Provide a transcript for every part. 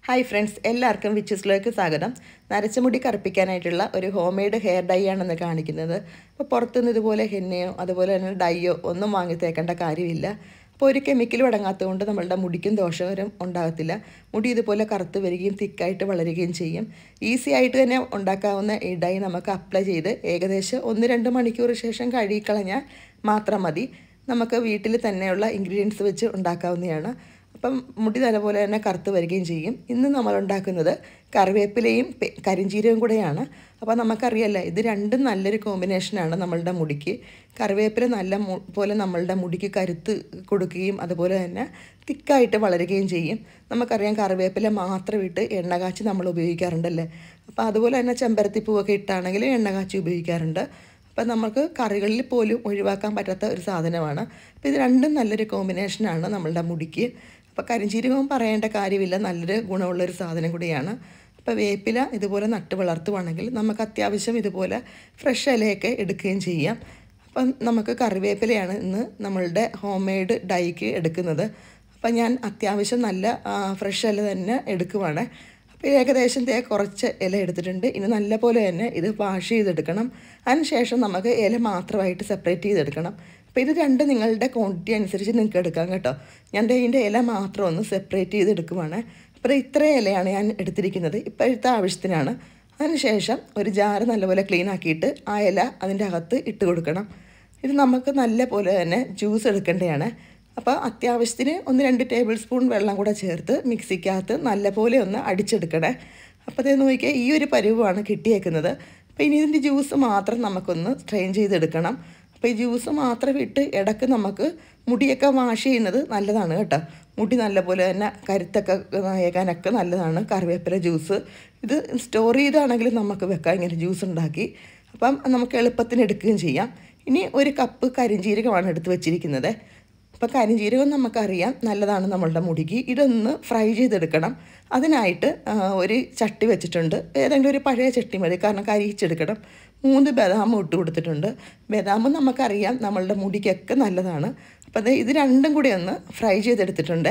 hi friends എല്ലാവർക്കും വിച്ചസിലേക്ക് സ്വാഗതം നരച്ച മുടി കറുപ്പിക്കാനായിട്ടുള്ള ഒരു ഹോം മെയ്ഡ് ഹെയർ ഡൈ ആണെന്ന് കാണിക്കുന്നത് അപ്പോൾ പുറത്തുനിന്ന് ഇതുപോലെ ഹെന്നയോ അതുപോലെ തന്നെ ഡൈയോ ഒന്നും വാങ്ങി തേക്കേണ്ട കാര്യമില്ല അപ്പോൾ ഒരു കെമിക്കലും അടങ്ങാത്തതുകൊണ്ട് നമ്മളുടെ മുടിക്കും ദോഷകരം ഉണ്ടാകത്തില്ല മുടി ഇതുപോലെ കറുത്ത് വരികയും തിക്കായിട്ട് വളരുകയും ചെയ്യും ഈസി ആയിട്ട് തന്നെ ഉണ്ടാക്കാവുന്ന ഈ ഡൈ നമുക്ക് അപ്ലൈ ചെയ്ത് ഏകദേശം ഒന്ന് രണ്ട് മണിക്കൂർ ശേഷം കഴുകിക്കളഞ്ഞാൽ മാത്രം മതി നമുക്ക് വീട്ടിൽ തന്നെയുള്ള ഇൻഗ്രീഡിയൻസ് വെച്ച് ഉണ്ടാക്കാവുന്നതാണ് അപ്പം മുടി നല്ലപോലെ തന്നെ കറുത്ത് വരികയും ചെയ്യും ഇന്ന് നമ്മൾ ഉണ്ടാക്കുന്നത് കറിവേപ്പിലയും പെ- കരിഞ്ചീരകവും കൂടെയാണ് അപ്പോൾ നമുക്കറിയാമല്ലോ ഇത് രണ്ടും നല്ലൊരു കോമ്പിനേഷനാണ് നമ്മളുടെ മുടിക്ക് കറിവേപ്പില നല്ല മു- പോലെ നമ്മളുടെ മുടിക്ക് കരുത്ത് കൊടുക്കുകയും അതുപോലെ തന്നെ തിക്കായിട്ട് വളരുകയും ചെയ്യും നമുക്കറിയാം കറിവേപ്പില മാത്രം ഇട്ട് എണ്ണ കാച്ചി നമ്മൾ ഉപയോഗിക്കാറുണ്ടല്ലേ അപ്പോൾ അതുപോലെ തന്നെ ചെമ്പരത്തിപ്പൂവൊക്കെ ഇട്ടാണെങ്കിലും എണ്ണ കാച്ചി ഉപയോഗിക്കാറുണ്ട് അപ്പം നമുക്ക് കറികളിൽ പോലും ഒഴിവാക്കാൻ പറ്റാത്ത ഒരു സാധനമാണ് അപ്പോൾ ഇത് രണ്ടും നല്ലൊരു കോമ്പിനേഷനാണ് നമ്മളുടെ മുടിക്ക് അപ്പോൾ കരിഞ്ചീരകവും പറയേണ്ട കാര്യമില്ല നല്ലൊരു ഗുണമുള്ളൊരു സാധനം കൂടിയാണ് അപ്പോൾ വേപ്പില ഇതുപോലെ നട്ട് വളർത്തുവാണെങ്കിൽ നമുക്ക് അത്യാവശ്യം ഇതുപോലെ ഫ്രഷ് ഇലയൊക്കെ എടുക്കുകയും ചെയ്യാം അപ്പം നമുക്ക് കറിവേപ്പിലയാണ് ഇന്ന് നമ്മളുടെ ഹോം മെയ്ഡ് ഡൈക്ക് എടുക്കുന്നത് അപ്പം ഞാൻ അത്യാവശ്യം നല്ല ഫ്രഷ് ഇല തന്നെ എടുക്കുവാണ് അപ്പോൾ ഏകദേശം തേ കുറച്ച് ഇല എടുത്തിട്ടുണ്ട് ഇനി നല്ല പോലെ തന്നെ ഇത് വാഷ് ചെയ്തെടുക്കണം അതിനുശേഷം നമുക്ക് ഇല മാത്രമായിട്ട് സെപ്പറേറ്റ് ചെയ്തെടുക്കണം അപ്പോൾ ഇത് രണ്ട് നിങ്ങളുടെ ക്വാണ്ടിറ്റി അനുസരിച്ച് നിങ്ങൾക്ക് എടുക്കാം കേട്ടോ ഞാൻ ദേ ഇതിൻ്റെ ഇല മാത്രം ഒന്ന് സെപ്പറേറ്റ് ചെയ്തെടുക്കുവാണ് അപ്പോൾ ദേ ഇത്രയും ഇലയാണ് ഞാൻ എടുത്തിരിക്കുന്നത് ഇപ്പോഴത്തെ ആവശ്യത്തിനാണ് അതിനുശേഷം ഒരു ജാറ് നല്ലപോലെ ക്ലീൻ ആക്കിയിട്ട് ആ ഇല അതിൻ്റെ അകത്ത് ഇട്ട് കൊടുക്കണം ഇത് നമുക്ക് നല്ല പോലെ തന്നെ ജ്യൂസ് എടുക്കേണ്ടതാണ് അപ്പോൾ അത്യാവശ്യത്തിന് ഒന്ന് രണ്ട് ടേബിൾ സ്പൂൺ വെള്ളം കൂടെ ചേർത്ത് മിക്സിക്കകത്ത് നല്ലപോലെ ഒന്ന് അടിച്ചെടുക്കണേ അപ്പോൾ അതേ നോക്കിയാൽ ഈ ഒരു പരുവമാണ് കിട്ടിയേക്കുന്നത് അപ്പോൾ ഇനി ഇതിൻ്റെ ജ്യൂസ് മാത്രം നമുക്കൊന്ന് സ്ട്രെയിൻ ചെയ്തെടുക്കണം അപ്പോൾ ഈ ജ്യൂസ് മാത്രം ഇട്ട് ഇടയ്ക്ക് നമുക്ക് മുടിയൊക്കെ വാഷ് ചെയ്യുന്നത് നല്ലതാണ് കേട്ടോ മുടി നല്ലപോലെ തന്നെ കരുത്തൊക്കെ ഏകാനൊക്കെ നല്ലതാണ് കറിവേപ്പില ജ്യൂസ് ഇത് സ്റ്റോർ ചെയ്താണെങ്കിലും നമുക്ക് വെക്കാം ഇങ്ങനെ ജ്യൂസ് ഉണ്ടാക്കി അപ്പം നമുക്ക് എളുപ്പത്തിന് എടുക്കുകയും ചെയ്യാം ഇനി ഒരു കപ്പ് കരിഞ്ജീരകമാണ് എടുത്ത് വെച്ചിരിക്കുന്നത് അപ്പോൾ കരിഞ്ജീരകം നമുക്കറിയാം നല്ലതാണ് നമ്മളുടെ മുടിക്ക് ഇതൊന്ന് ഫ്രൈ ചെയ്തെടുക്കണം അതിനായിട്ട് ആ, ഒരു ചട്ടി വെച്ചിട്ടുണ്ട് ഏതെങ്കിലും ഒരു പഴയ ചട്ടി മതി കാരണം കരിയിച്ചെടുക്കണം മൂന്ന് ബദാമും ഇട്ട് കൊടുത്തിട്ടുണ്ട് ബദാമും നമുക്കറിയാം നമ്മളുടെ മുടിക്കൊക്കെ നല്ലതാണ് അപ്പോൾ അത് ഇത് രണ്ടും കൂടി ഒന്ന് ഫ്രൈ ചെയ്തെടുത്തിട്ടുണ്ട്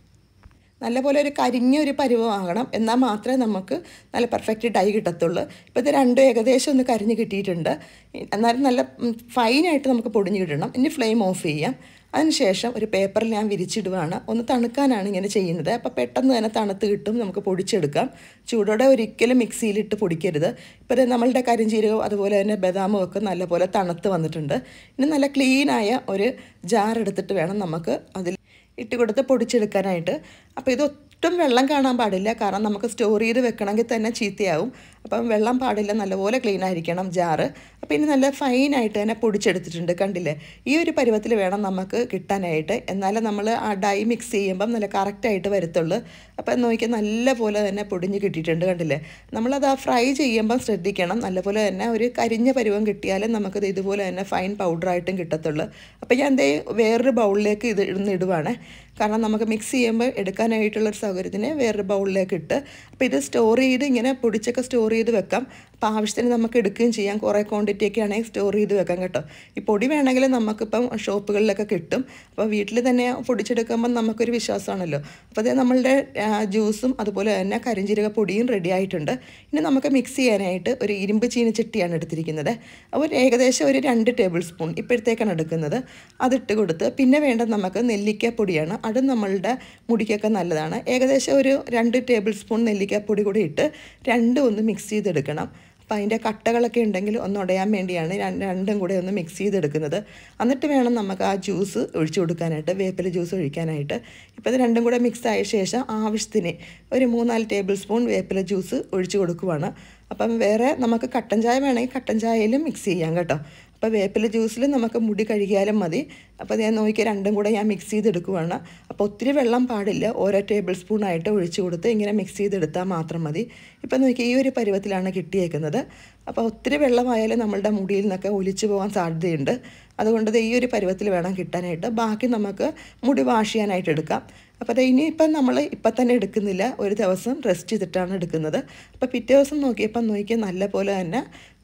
നല്ലപോലെ ഒരു കരിഞ്ഞ ഒരു പരുവമാകണം എന്നാൽ മാത്രമേ നമുക്ക് നല്ല പെർഫെക്റ്റ് ഡൈ കിട്ടത്തുള്ളൂ ഇപ്പോൾ ഇത് രണ്ടും ഏകദേശം ഒന്ന് കരിഞ്ഞ് കിട്ടിയിട്ടുണ്ട് എന്നാലും നല്ല ഉം, ഫൈനായിട്ട് നമുക്ക് പൊടിഞ്ഞ് കിട്ടണം ഇനി ഫ്ലെയിം ഓഫ് ചെയ്യാം അതിനുശേഷം ഒരു പേപ്പറിൽ ഞാൻ വിരിച്ചിടുകയാണ് ഒന്ന് തണുക്കാനാണ് ഇങ്ങനെ ചെയ്യുന്നത് അപ്പോൾ പെട്ടെന്ന് തന്നെ തണുത്ത് കിട്ടും നമുക്ക് പൊടിച്ചെടുക്കാം ചൂടോടെ ഒരിക്കലും മിക്സിയിലിട്ട് പൊടിക്കരുത് ഇപ്പോൾ ദേ നമ്മളുടെ കരിഞ്ചീരകവും അതുപോലെ തന്നെ ബദാമും ഒക്കെ നല്ലപോലെ തണുത്ത് വന്നിട്ടുണ്ട് ഇനി നല്ല ക്ലീനായ ഒരു ജാർ എടുത്തിട്ട് വേണം നമുക്ക് അതിൽ ഇട്ട് കൊടുത്ത് പൊടിച്ചെടുക്കാനായിട്ട് അപ്പോൾ ഇത് ഒട്ടും വെള്ളം കാണാൻ പാടില്ല കാരണം നമുക്ക് സ്റ്റോർ ചെയ്ത് വെക്കണമെങ്കിൽ തന്നെ ചീത്തയാവും അപ്പം വെള്ളം പാടില്ല നല്ലപോലെ ക്ലീൻ ആയിരിക്കണം ജാറ് അപ്പോൾ ഇനി നല്ല ഫൈനായിട്ട് തന്നെ പൊടിച്ചെടുത്തിട്ടുണ്ട് കണ്ടില്ലേ ഈ ഒരു പരുവത്തിൽ വേണം നമുക്ക് കിട്ടാനായിട്ട് എന്നാലും നമ്മൾ ആ ഡൈ മിക്സ് ചെയ്യുമ്പം നല്ല കറക്റ്റായിട്ട് വരത്തുള്ളൂ അപ്പം നോക്കിയാൽ നല്ല പോലെ തന്നെ പൊടിഞ്ഞ് കിട്ടിയിട്ടുണ്ട് കണ്ടില്ലേ നമ്മളത് ആ ഫ്രൈ ചെയ്യുമ്പം ശ്രദ്ധിക്കണം നല്ലപോലെ തന്നെ ഒരു കരിഞ്ഞ പരുവം കിട്ടിയാലും നമുക്കത് ഇതുപോലെ തന്നെ ഫൈൻ പൗഡറായിട്ടും കിട്ടത്തുള്ളൂ അപ്പോൾ ഞാൻ ദേ വേറൊരു ബൗളിലേക്ക് ഇത് ഇടുന്ന് ഇടുവാണ് കാരണം നമുക്ക് മിക്സ് ചെയ്യുമ്പോൾ എടുക്കാനായിട്ടുള്ളൊരു സൗകര്യത്തിന് വേറൊരു ബൗളിലേക്ക് ഇട്ട് അപ്പോൾ ഇത് സ്റ്റോർ ചെയ്ത് ഇങ്ങനെ പൊടിച്ചൊക്കെ സ്റ്റോർ ചെയ്ത് വെക്കാം അപ്പോൾ ആവശ്യത്തിന് നമുക്ക് എടുക്കുകയും ചെയ്യാം കുറേ ക്വാണ്ടിറ്റി ഒക്കെ ആണെങ്കിൽ സ്റ്റോർ ചെയ്ത് വെക്കാം കേട്ടോ ഈ പൊടി വേണമെങ്കിൽ നമുക്കിപ്പം ഷോപ്പുകളിലൊക്കെ കിട്ടും അപ്പോൾ വീട്ടിൽ തന്നെ പൊടിച്ചെടുക്കുമ്പം നമുക്കൊരു വിശ്വാസമാണല്ലോ അപ്പോൾ അതേ നമ്മളുടെ ആ, ജ്യൂസും അതുപോലെ തന്നെ കരിഞ്ചീരക പൊടിയും റെഡി ആയിട്ടുണ്ട് ഇനി നമുക്ക് മിക്സ് ചെയ്യാനായിട്ട് ഒരു ഇരുമ്പ് ചീനിച്ചട്ടിയാണ് എടുത്തിരിക്കുന്നത് അപ്പോൾ ഒരു ഏകദേശം ഒരു രണ്ട് ടേബിൾ സ്പൂൺ ഇപ്പോഴത്തേക്കാണ് എടുക്കുന്നത് അതിട്ട് കൊടുത്ത് പിന്നെ വേണ്ടത് നമുക്ക് നെല്ലിക്കപ്പൊടിയാണ് അത് നമ്മളുടെ മുടിക്കൊക്കെ നല്ലതാണ് ഏകദേശം ഒരു രണ്ട് ടേബിൾ സ്പൂൺ നെല്ലിക്കപ്പൊടി കൂടി ഇട്ട് രണ്ടും ഒന്ന് മിക്സ് ചെയ്തെടുക്കണം അപ്പോൾ അതിൻ്റെ കട്ടകളൊക്കെ ഉണ്ടെങ്കിൽ ഒന്ന് ഉടയാൻ വേണ്ടിയാണ് രണ്ട് രണ്ടും കൂടെ ഒന്ന് മിക്സ് ചെയ്തെടുക്കുന്നത് എന്നിട്ട് വേണം നമുക്ക് ആ ജ്യൂസ് ഒഴിച്ചു കൊടുക്കാനായിട്ട് വേപ്പില ജ്യൂസ് ഒഴിക്കാനായിട്ട് ഇപ്പോൾ ഇത് രണ്ടും കൂടെ മിക്സ് ആയ ശേഷം ആവശ്യത്തിന് ഒരു മൂന്നാല് ടേബിൾ സ്പൂൺ വേപ്പില ജ്യൂസ് ഒഴിച്ചു കൊടുക്കുവാണ് അപ്പം വേറെ നമുക്ക് കട്ടൻ ചായ വേണമെങ്കിൽ കട്ടൻ ചായയിലും മിക്സ് ചെയ്യാം കേട്ടോ അപ്പോൾ വേപ്പില ജ്യൂസിൽ നമുക്ക് മുടി കഴുകിയാലും മതി അപ്പോൾ ഞാൻ നോക്കിയാൽ രണ്ടും കൂടെ ഞാൻ മിക്സ് ചെയ്തെടുക്കുവാണ് അപ്പോൾ ഒത്തിരി വെള്ളം പാടില്ല ഓരോ ടേബിൾ സ്പൂണായിട്ട് ഒഴിച്ച് കൊടുത്ത് ഇങ്ങനെ മിക്സ് ചെയ്തെടുത്താൽ മാത്രം മതി ഇപ്പോൾ നോക്കി ഈ ഒരു പരുവത്തിലാണ് കിട്ടിയേക്കുന്നത് അപ്പോൾ ഒത്തിരി വെള്ളമായാലും നമ്മളുടെ മുടിയിൽ നിന്നൊക്കെ ഒലിച്ചു പോകാൻ സാധ്യതയുണ്ട് അതുകൊണ്ട് ദേ ഈ ഒരു പരുവത്തിൽ വേണം കിട്ടാനായിട്ട് ബാക്കി നമുക്ക് മുടി വാഷ് ചെയ്യാനായിട്ട് എടുക്കാം അപ്പോൾ അത് ഇനിയിപ്പം നമ്മൾ ഇപ്പം തന്നെ എടുക്കുന്നില്ല ഒരു ദിവസം റെസ്റ്റ് ചെയ്തിട്ടാണ് എടുക്കുന്നത് അപ്പോൾ പിറ്റേ ദിവസം നോക്കിയപ്പം നോക്കിയാൽ നല്ല പോലെ തന്നെ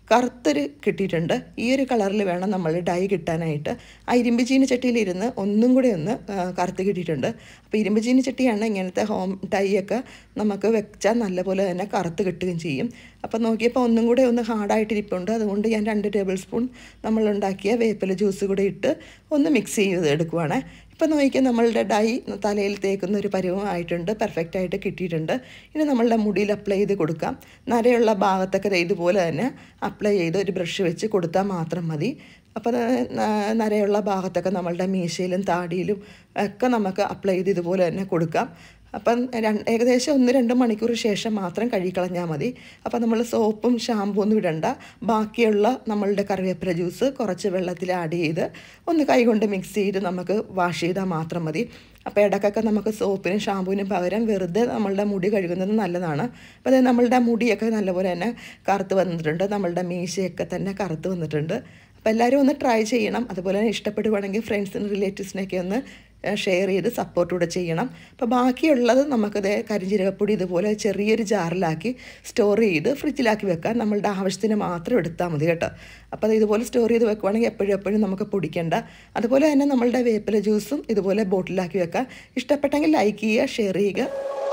കറുത്തൊരു കിട്ടിയിട്ടുണ്ട് ഈ ഒരു കളറിൽ വേണം നമ്മൾ ഡൈ കിട്ടാനായിട്ട് ആ ഇരുമ്പ് ചീനിച്ചട്ടിയിലിരുന്ന് ഒന്നും കൂടി ഒന്ന് ആ, കറുത്ത് കിട്ടിയിട്ടുണ്ട് അപ്പോൾ ഇരുമ്പ് ചീനിച്ചട്ടിയാണ് ഇങ്ങനത്തെ ഹോം ഡൈ ഒക്കെ നമുക്ക് വെച്ചാൽ നല്ലപോലെ തന്നെ കറുത്ത് കിട്ടുകയും ചെയ്യും അപ്പോൾ നോക്കിയപ്പോൾ ഒന്നും കൂടെ ഒന്ന് ഹാർഡായിട്ടിരിപ്പുണ്ട് അതുകൊണ്ട് ഞാൻ രണ്ട് ടേബിൾ സ്പൂൺ നമ്മളുണ്ടാക്കിയ വേപ്പില ജ്യൂസ് കൂടെ ഇട്ട് ഒന്ന് മിക്സ് ചെയ്ത് എടുക്കുവാണ് ഇപ്പം നോക്കിയാൽ നമ്മളുടെ ഡൈ തലയിൽ തേക്കുന്ന ഒരു പരുവം ആയിട്ടുണ്ട് പെർഫെക്റ്റ് ആയിട്ട് കിട്ടിയിട്ടുണ്ട് ഇനി നമ്മളുടെ മുടിയിൽ അപ്ലൈ ചെയ്ത് കൊടുക്കാം നരയുള്ള ഭാഗത്തൊക്കെ ദേ ഇതുപോലെ തന്നെ അപ്ലൈ ചെയ്ത് ഒരു ബ്രഷ് വെച്ച് കൊടുത്താൽ മാത്രം മതി അപ്പോൾ അത് ന- നരയുള്ള ഭാഗത്തൊക്കെ നമ്മളുടെ മീശയിലും താടിയിലും ഒക്കെ നമുക്ക് അപ്ലൈ ചെയ്ത് ഇതുപോലെ തന്നെ കൊടുക്കാം അപ്പം രണ്ട് ഏകദേശം ഒന്ന് രണ്ട് മണിക്കൂർ ശേഷം മാത്രം കഴുകിക്കളഞ്ഞാൽ മതി അപ്പോൾ നമ്മൾ സോപ്പും ഷാമ്പൂ ഒന്നും ഇടണ്ട ബാക്കിയുള്ള നമ്മളുടെ കറിവേപ്പില ജ്യൂസ് കുറച്ച് വെള്ളത്തിൽ ആഡ് ചെയ്ത് ഒന്ന് കൈകൊണ്ട് മിക്സ് ചെയ്ത് നമുക്ക് വാഷ് ചെയ്താൽ മാത്രം മതി അപ്പോൾ ഇടയ്ക്കൊക്കെ നമുക്ക് സോപ്പിനും ഷാമ്പൂവിനും പകരം വെറുതെ നമ്മളുടെ മുടി കഴുകുന്നത് നല്ലതാണ് അപ്പോൾ അത് നമ്മളുടെ മുടിയൊക്കെ നല്ലപോലെ തന്നെ കറുത്ത് വന്നിട്ടുണ്ട് നമ്മളുടെ മീശയൊക്കെ തന്നെ കറുത്ത് വന്നിട്ടുണ്ട് അപ്പോൾ എല്ലാവരും ഒന്ന് ട്രൈ ചെയ്യണം അതുപോലെ തന്നെ ഇഷ്ടപ്പെടുവാണെങ്കിൽ ഫ്രണ്ട്സിനും റിലേറ്റീവ്സിനൊക്കെ ഒന്ന് ഷെയർ ചെയ്ത് സപ്പോർട്ട് കൂടെ ചെയ്യണം അപ്പോൾ ബാക്കിയുള്ളത് നമുക്കത് കരിഞ്ജീരകപ്പൊടി ഇതുപോലെ ചെറിയൊരു ജാറിലാക്കി സ്റ്റോർ ചെയ്ത് ഫ്രിഡ്ജിലാക്കി വെക്കാൻ നമ്മളുടെ ആവശ്യത്തിന് മാത്രം എടുത്താൽ മതി കേട്ടോ അപ്പോൾ അത് ഇതുപോലെ സ്റ്റോർ ചെയ്ത് വെക്കുവാണെങ്കിൽ എപ്പോഴും എപ്പോഴും നമുക്ക് പൊടിക്കേണ്ട അതുപോലെ തന്നെ നമ്മളുടെ വേപ്പില ജ്യൂസും ഇതുപോലെ ബോട്ടിലാക്കി വെക്കാം ഇഷ്ടപ്പെട്ടെങ്കിൽ ലൈക്ക് ചെയ്യുക ഷെയർ ചെയ്യുക